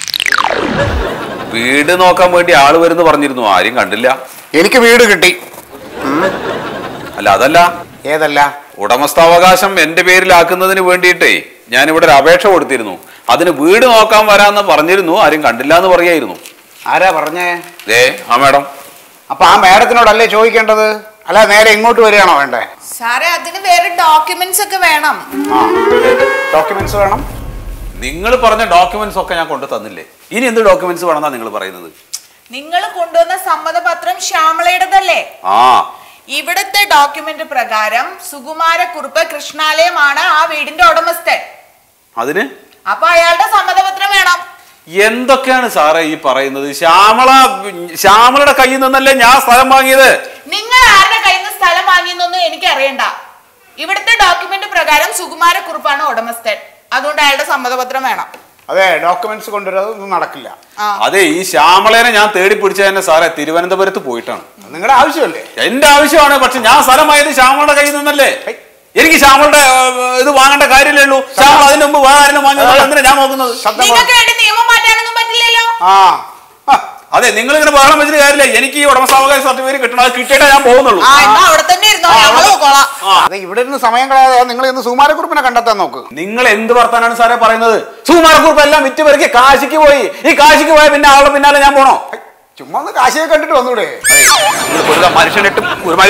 വീട് നോക്കാൻ വേണ്ടി ആള് വരുന്നു പറഞ്ഞിരുന്നു ആരും കണ്ടില്ല എനിക്ക് വീട് കിട്ടി അല്ല അതല്ല ഏതല്ല ഉടമസ്ഥാവകാശം എന്റെ പേരിലാക്കുന്നതിന് വേണ്ടിയിട്ടേ ഞാൻ ഇവിടെ ഒരു അപേക്ഷ കൊടുത്തിരുന്നു അതിന് വീട് നോക്കാൻ വരാന്ന് പറഞ്ഞിരുന്നു ആരും കണ്ടില്ല എന്ന് പറയായിരുന്നു ആരാ പറഞ്ഞേ ദേ ആ മാഡം അപ്പൊ ആ മാഡത്തിനോടല്ലേ ചോദിക്കേണ്ടത് അല്ല നേരെ ഇങ്ങോട്ട് വരികയാണോ വേണ്ടേ സാറേ അതിന് വേറെ ഡോക്യുമെന്റ്സ് ഒക്കെ വേണം ആ ഡോക്യുമെന്റ്സ് വേണം നിങ്ങൾ പറഞ്ഞ ഡോക്യുമെന്റ്സ് ഒക്കെ ഞാൻ കൊണ്ടു തന്നില്ലേ ഇനി എന്ത് ഡോക്യുമെന്റ്സ് വേണമെന്നാ നിങ്ങൾ പറയുന്നത് നിങ്ങൾ കൊണ്ടുവന്ന സമ്മതപത്രം ശ്യാമളയുടേതല്ലേ ആ ഇവിടുത്തെ ഡോക്യുമെന്റ് പ്രകാരം സുകുമാരക്കുറുപ്പ് കൃഷ്ണാലയമാണ് ആ വീടിന്റെ ഉടമസ്ഥൻ അതിന് അപ്പൊ അയാളുടെ സമ്മതപത്രം വേണം എന്തൊക്കെയാണ് സാറേ ഈ പറയുന്നത് ശ്യാമള ശ്യാമളയുടെ കയ്യിൽ നിന്നല്ലേ ഞാൻ സ്ഥലം വാങ്ങിയത് നിങ്ങൾ ആരുടെ കയ്യിൽ നിന്ന് സ്ഥലം വാങ്ങിയെന്നൊന്നും എനിക്ക് അറിയണ്ട ഇവിടുത്തെ ഡോക്യുമെന്റ് പ്രകാരം സുകുമാരക്കുറുപ്പാണ് ഉടമസ്ഥൻ അതുകൊണ്ട് അയാളുടെ സമ്മതപത്രം വേണം അതെ ഡോക്യുമെന്റ്സ് കൊണ്ടുവരാതെ ഒന്നും നടക്കില്ല ആ അതെ ഈ ശ്യാമളേനെ ഞാൻ തേടി പിടിച്ച തന്നെ സാറേ തിരുവനന്തപുരത്ത് പോയിട്ടാണ് നിങ്ങളുടെ ആവശ്യമല്ലേ എന്റെ ആവശ്യമാണ് പക്ഷെ ഞാൻ സ്ഥലം വാങ്ങിയത് ശ്യാമളുടെ കയ്യിൽ നിന്നല്ലേ എനിക്ക് ശ്യാമളുടെ ഏർ, ഇത് വാങ്ങേണ്ട കാര്യമില്ലേ ഉള്ളൂ ശ്യാമൾ അതിന് മുമ്പ് വേറെ ആരെങ്കിലും വാങ്ങിയത് എന്തിനാ ഞാൻ നോക്കുന്നത് ശബ്ദം കുറ- നിങ്ങൾക്ക് വേണ്ടി നിയമം മാറ്റാനൊന്നും പറ്റില്ലല്ലോ ആ ആ, അതെ നിങ്ങൾ ഇങ്ങനെ ബഹളം വെച്ചിട്ട് കാര്യമില്ല എനിക്ക് ഈ ഉടമസ്ഥാവകാശ സർട്ടിഫിക്കറ്റ് കിട്ടണം അത് കിട്ടിയിട്ടേ ഞാൻ പോകുന്നുള്ളൂ ആ എന്നാ അവിടെ തന്നെ ഇരുന്നോ ഞങ്ങൾ നോക്കോളാം അതെ ഇവിടെ ഇരുന്ന് സമയം കളയാതെ നിങ്ങൾ ഇന്ന് സുകുമാരക്കുറിപ്പിനെ കണ്ടെത്താൻ നോക്ക് നിങ്ങൾ എന്ത് വർത്താനാണ് സാറേ പറയുന്നത് സുകുമാരക്കുറിപ്പ് എല്ലാം വിറ്റ് പെറുക്കി കാശിക്ക് പോയി ഈ കാശിക്ക് പോയ പിന്നെ ആളുടെ പിന്നാലെ ഞാൻ പോണോ ചുമ്മാ ഒന്ന് കാശിയെ കണ്ടിട്ട് വന്നൂടെ നിങ്ങൾ പൊതുവെ മനുഷ്യനിട്ട് ഒരുമാതിരി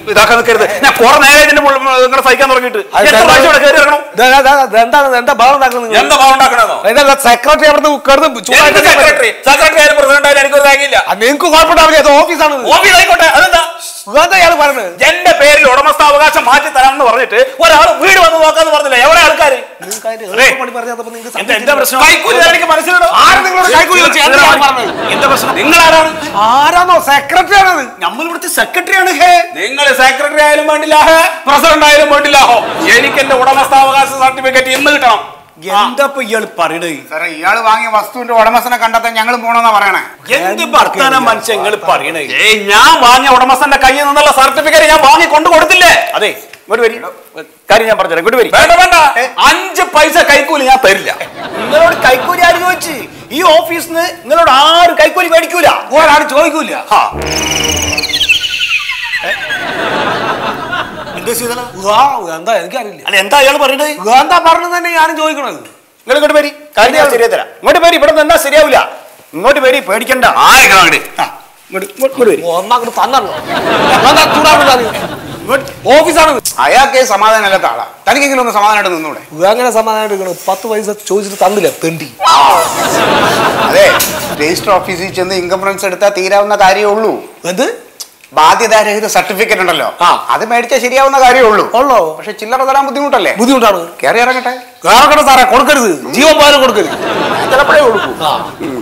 ഇതാക്കാൻ നിൽക്കരുത് ഞാൻ കുറെ നേരം ഇതിന്റെ മുകളിൽ നിങ്ങളെ സഹിക്കാൻ തുടങ്ങിയിട്ട് അത് എത്ര പ്രാവശ്യം ഇവിടെ കയറി ഇറങ്ങണം ദേ, ദേ, ദേ, ദേ, എന്താണ് എന്താ ബഹളം ഉണ്ടാക്കുന്നത് എന്താ ഭാവം ഉണ്ടാക്കണോ സെക്രട്ടറി അവിടുന്ന് കിടന്ന് ചൂടായിട്ട് സെക്രട്ടറി സെക്രട്ടറി ആയാലും പ്രസിഡന്റ് ആയാലും എനിക്കൊരു തേങ്ങയില്ല നിങ്ങൾക്ക് കുഴപ്പമുണ്ടാവില്ല അത് ഓഫീസാണ് ഓഫീസ് ആയിക്കോട്ടെ അതെന്താ എന്താ ഇയാൾ പറഞ്ഞത് എന്റെ പേരിൽ ഉടമസ്ഥാവകാശം മാറ്റി തരാമെന്ന് പറഞ്ഞിട്ട് ഒരാൾ വീട് വന്ന് നോക്കാന്ന് പറഞ്ഞില്ല എവിടെ ആൾക്കാർ നിങ്ങൾക്ക് അതിന്റെ എളുപ്പപ്പണി പറഞ്ഞപ്പോ നിങ്ങൾക്ക് എന്താ എന്താ പ്രശ്നം കൈക്കൂലി തരാൻ എനിക്ക് മനസ്സിലാണോ ആര് നിങ്ങളോട് കൈക്കൂലി വെച്ച് എന്താ ഇയാൾ പറഞ്ഞത്? എന്താ പ്രശ്നം നിങ്ങളാരാണ് ആരാണോ സെക്രട്ടറി ആണത് നമ്മൾ ഇവിടുത്തെ സെക്രട്ടറിയാണ് ഹേ നിങ്ങൾ സെക്രട്ടറി ആയാലും വേണ്ടില്ല പ്രസിഡന്റ് ആയാലും വേണ്ടില്ലാഹോ എനിക്ക് എന്റെ ഉടമസ്ഥാവകാശ സർട്ടിഫിക്കറ്റ് ഇന്ന് കിട്ടണം എന്താ ഇപ്പൊ ഇയാൾ പറയണത് സാറേ ഇയാള് വാങ്ങിയ വസ്തുവിന്റെ ഉടമസ്ഥനെ കണ്ടെത്താൻ ഞങ്ങൾ പോണെന്നാ പറയണേ എന്ത് വർത്താനം മനുഷ്യൻ നിങ്ങൾ പറയണേ ഏയ് ഞാൻ വാങ്ങിയ ഉടമസ്ഥന്റെ കയ്യിൽ നിന്നുള്ള സർട്ടിഫിക്കറ്റ് ഞാൻ വാങ്ങി കൊണ്ടു കൊടുത്തില്ലേ അതെ ഇങ്ങോട്ട് വരി കാര്യം ഞാൻ പറഞ്ഞുതരാം ഇങ്ങോട്ട് വരി വേണ്ട വേണ്ട അഞ്ച് പൈസ കൈക്കൂലി ഞാൻ തരില്ല നിങ്ങളോട് കൈക്കൂലി ആര് ചോദിച്ച് ഈ ഓഫീസിൽ നിന്ന് നിങ്ങളോട് ആരും കൈക്കൂലി മേടിക്കൂല ഒരാൾ ചോദിക്കൂല ഹാ. എന്താ ചെയ്തത്? ആ, എന്താ എനിക്കറിയില്ല അല്ല എന്താ അയാൾ പറയണത് എന്താ പറഞ്ഞത് തന്നെ ഞാനും ചോദിക്കണത് നിങ്ങൾ ഇങ്ങോട്ട് വരി കാര്യം ഞാൻ ശരിയായി തരാം ഇങ്ങോട്ട് വരി ഇവിടെ നിന്നാ ശരിയാവില്ല ഇങ്ങോട്ട് വരി പേടിക്കണ്ട ആയിക്കണം അങ്ങട്. ആ, ഇങ്ങോട്ട് ഇങ്ങോട്ട് ഇങ്ങോട്ട് വരി ഒന്നാക്കട്ട് തന്നല്ലോ എന്താ ചൂടാവുന്നത് ഓഫീസാണ് അയാൾക്ക് സമാധാനമല്ലാത്ത ആളാ തനിക്കെങ്കിലും ഒന്ന് സമാധാനമായിട്ട് നിന്നൂടെ അങ്ങനെ സമാധാനം എടുക്കണം പത്ത് പൈസ ചോദിച്ചിട്ട് തന്നില്ല തെണ്ടി അതെ രജിസ്റ്റർ ഓഫീസിൽ ചെന്ന് ഇൻകം റൺസ് എടുത്താൽ തീരാവുന്ന കാര്യമേ ഉള്ളൂ എന്ത് ബാധ്യതാരഹിത സർട്ടിഫിക്കറ്റ് ഉണ്ടല്ലോ ആ. അത് മേടിച്ചാൽ ശരിയാവുന്ന കാര്യമേ ഉള്ളൂ ഉള്ളോ പക്ഷെ ചില്ലറ തരാൻ ബുദ്ധിമുട്ടല്ലേ ബുദ്ധിമുട്ടാണ് കയറി ഇറങ്ങട്ടെ കേറക്കട്ടെ സാറേ കൊടുക്കരുത് ജീവൻ പോലും കൊടുക്കരുത് ചിലപ്പോഴേ കൊടുക്കൂ ആ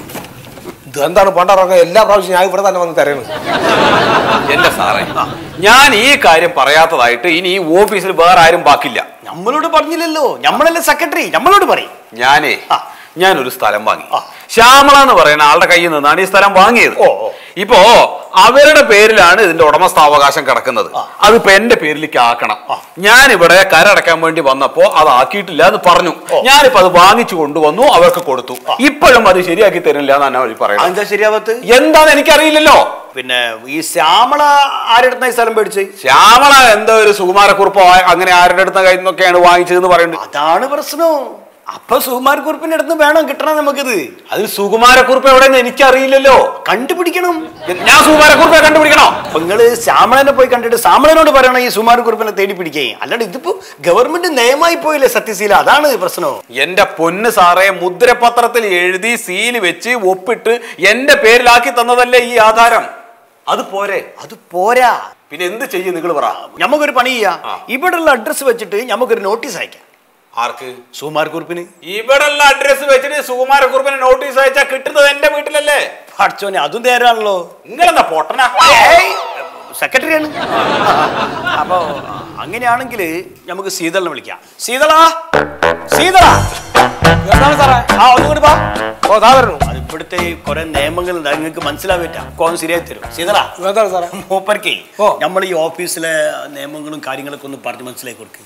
ഇത് എന്താണ് പണ്ടറൊക്കെ എല്ലാ പ്രാവശ്യം ഞാൻ ഇവിടെ തന്നെ വന്ന് തരുന്നത് എന്റെ സാറേ ഞാൻ ഈ കാര്യം പറയാത്തതായിട്ട് ഇനി ഈ ഓഫീസിൽ വേറെ ആരും ബാക്കില്ല നമ്മളോട് പറഞ്ഞില്ലല്ലോ നമ്മളല്ലേ സെക്രട്ടറി നമ്മളോട് പറയും ഞാനേ ഞാനൊരു സ്ഥലം വാങ്ങി ശ്യാമള എന്ന് പറയുന്ന ആളുടെ കയ്യിൽ നിന്നാണ് ഈ സ്ഥലം വാങ്ങിയത് ഇപ്പോ അവരുടെ പേരിലാണ് ഇതിന്റെ ഉടമസ്ഥാവകാശം കിടക്കുന്നത് അതിപ്പോ എന്റെ പേരിലേക്ക് ആക്കണം ഞാൻ ഇവിടെ കരടക്കാൻ വേണ്ടി വന്നപ്പോ അത് ആക്കിയിട്ടില്ല എന്ന് പറഞ്ഞു ഞാനിപ്പോ അത് വാങ്ങിച്ചു കൊണ്ടുവന്നു അവർക്ക് കൊടുത്തു ഇപ്പോഴും അത് ശരിയാക്കി തരില്ല എന്നാണ് അവർ പറയുന്നത് എന്താ ശരിയാവത്ത് എന്താന്ന് എനിക്കറിയില്ലല്ലോ പിന്നെ ഈ ശ്യാമള ആരുടെ ഈ സ്ഥലം മേടിച്ച് ശ്യാമള എന്തോ ഒരു സുകുമാരക്കുറിപ്പോ ആ- അങ്ങനെ ആരുടെ അടുത്ത കയ്യിൽ നിന്നൊക്കെയാണ് വാങ്ങിച്ചതെന്ന് പറയുന്നത് അതാണ് പ്രശ്നം അപ്പൊ സുകുമാരക്കുറിപ്പിന്റെ അടുത്ത് വേണം കിട്ടണം നമുക്കിത് അതിൽ സുകുമാരക്കുറിപ്പ് എവിടെയെന്ന് എനിക്കറിയില്ലല്ലോ കണ്ടുപിടിക്കണം ഞാൻ സുകുമാരക്കുറിപ്പെ കണ്ടുപിടിക്കണോ അപ്പൊ നിങ്ങള് ശ്യാമളനെ പോയി കണ്ടിട്ട് ശ്യാമളനോട് പറയണം ഈ സുകുമാരക്കുറിപ്പിനെ തേടി പിടിക്കേ അല്ലാണ്ട് ഇതിപ്പോ ഗവൺമെന്റ് നയമായി പോയില്ലേ സത്യശീല അതാണ് പ്രശ്നം എന്റെ പൊന്ന് സാറേ മുദ്രപത്രത്തിൽ എഴുതി സീല് വെച്ച് ഒപ്പിട്ട് എന്റെ പേരിലാക്കി തന്നതല്ലേ ഈ ആധാരം അത് പോരെ അത് പോരാ പിന്നെ എന്ത് ചെയ്യും നിങ്ങൾ പറ നമുക്കൊരു പണി ചെയ്യാം ഇവിടെയുള്ള അഡ്രസ്സ് വെച്ചിട്ട് നമുക്കൊരു നോട്ടീസ് അയക്കാം ആർക്ക് സുകുമാരക്കുറിപ്പിന് ഇവിടെയുള്ള അഡ്രസ് വെച്ചിട്ട് സുകുമാരക്കുറിപ്പിന് നോട്ടീസ് അയച്ചാൽ കിട്ടുന്നത് എന്റെ വീട്ടിലല്ലേ പഠിച്ചോനെ അതും നേരാണല്ലോ നിങ്ങളെന്താ പൊട്ടന സെക്രട്ടറിയാണ് അപ്പോ അങ്ങനെയാണെങ്കിൽ നമുക്ക് ശീതളിനെ വിളിക്കാം ശീതള ശീതള എന്താണ് സാറേ ആ ഒന്നുകൂടി പാ ഓ താ വരണു അത് ഇവിടുത്തെ കുറെ നിയമങ്ങൾ നിങ്ങൾക്ക് മനസ്സിലാവില്ല കോൺ ശരിയായി തരും ശീതള എന്താണ് സാറേ മൂപ്പർക്കേ ഓ. നമ്മൾ ഈ ഓഫീസിലെ നിയമങ്ങളും കാര്യങ്ങളൊക്കെ ഒന്ന് പറഞ്ഞ് മനസ്സിലാക്കി കൊടുക്കുക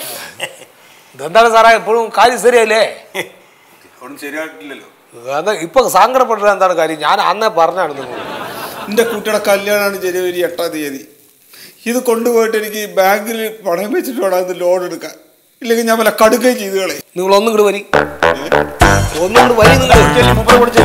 ഇതെന്താണ് സാറേ എപ്പോഴും കാര്യം ശരിയല്ലേ ശരിയായിട്ടില്ലല്ലോ എന്താ ഇപ്പൊ സങ്കടപ്പെട്ടത് എന്താണ് കാര്യം ഞാൻ അന്നേ പറഞ്ഞാണ് നിങ്ങൾ എൻ്റെ കുട്ടിയുടെ കല്യാണമാണ് ജനുവരി എട്ടാം തീയതി ഇത് കൊണ്ടുപോയിട്ട് എനിക്ക് ബാങ്കിൽ പണയം വെച്ചിട്ട് വേണം ഇത് ലോൺ എടുക്കാൻ ഇല്ലെങ്കിൽ ഞാൻ വല്ല കടുക്കുകയും ചെയ്ത് കളെ നിങ്ങൾ ഒന്നും കൂടി വരി ഒന്നും കൂടി വരി നിങ്ങൾ മൂപ്പർ കൊടുത്തു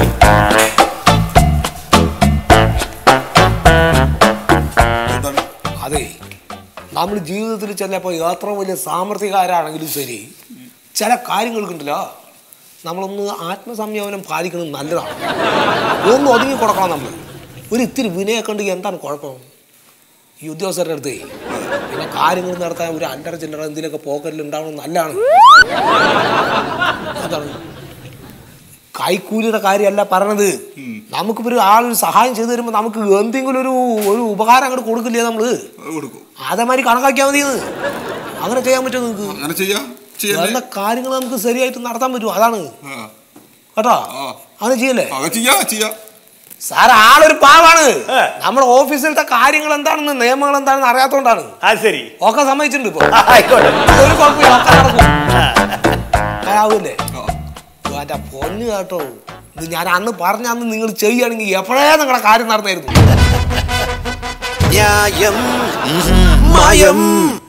എന്താണ് അതെ നമ്മൾ ജീവിതത്തിൽ ചിലപ്പോൾ എത്ര വലിയ സാമർഥ്യക്കാരാണെങ്കിലും ശരി ചില കാര്യങ്ങൾക്കുണ്ടല്ലോ നമ്മളൊന്ന് ആത്മസംയമനം പാലിക്കുന്നത് നല്ലതാണ് ഒന്ന് ഒതുങ്ങി കൊടുക്കണം നമ്മൾ ഒരു ഇത്തിരി വിനയൊക്കെ ഉണ്ടെങ്കിൽ എന്താണ് കുഴപ്പം ഈ ഉദ്യോഗസ്ഥരുടെ അടുത്ത് പിന്നെ കാര്യങ്ങൾ നടത്താൻ ഒരു അല്ലറ ചില്ലറ എന്തിനൊക്കെ പോക്കറ്റിൽ ഉണ്ടാവണം നല്ലതാണ് എന്താണ് കൈക്കൂലിയുടെ കാര്യമല്ല പറഞ്ഞത് നമുക്കിപ്പോൾ ഒരു ആളൊരു സഹായം ചെയ്തു തരുമ്പോൾ നമുക്ക് എന്തെങ്കിലും ഒരു ഒരു ഉപകാരം അങ്ങോട്ട് കൊടുക്കില്ലേ നമ്മള് അത് കൊടുക്കും അതേമാതിരി കണക്കാക്കിയാൽ മതി ഇത്. അങ്ങനെ ചെയ്യാൻ പറ്റുമോ നിങ്ങൾക്ക് അങ്ങനെ ചെയ്യാം ചെയ്യാം നല്ല കാര്യങ്ങൾ നമുക്ക് ശരിയായിട്ട് നടത്താൻ പറ്റും അതാണ് ആ കേട്ടോ ആ. അങ്ങനെ ചെയ്യല്ലേ അങ്ങനെ ചെയ്യാം ചെയ്യാം സാർ ആളൊരു പാവാണ് നമ്മുടെ ഓഫീസിലത്തെ കാര്യങ്ങൾ എന്താണെന്ന് നിയമങ്ങൾ എന്താണെന്ന് അറിയാത്തോണ്ടാണ് ആ ശരി ഒക്കെ സമ്മതിച്ചിട്ടുണ്ട് ഇപ്പൊ ആയിക്കോട്ടെ ഒരു കുഴപ്പമില്ല ഒക്കെ നടക്കും ആവൂല്ലേ എന്റെ പൊന്ന് കേട്ടോ ഇത് ഞാൻ അന്ന് പറഞ്ഞ അന്ന് നിങ്ങൾ ചെയ്യുകയാണെങ്കിൽ എപ്പോഴേ നിങ്ങളുടെ കാര്യം നടന്നായിരുന്നു ന്യായം മായം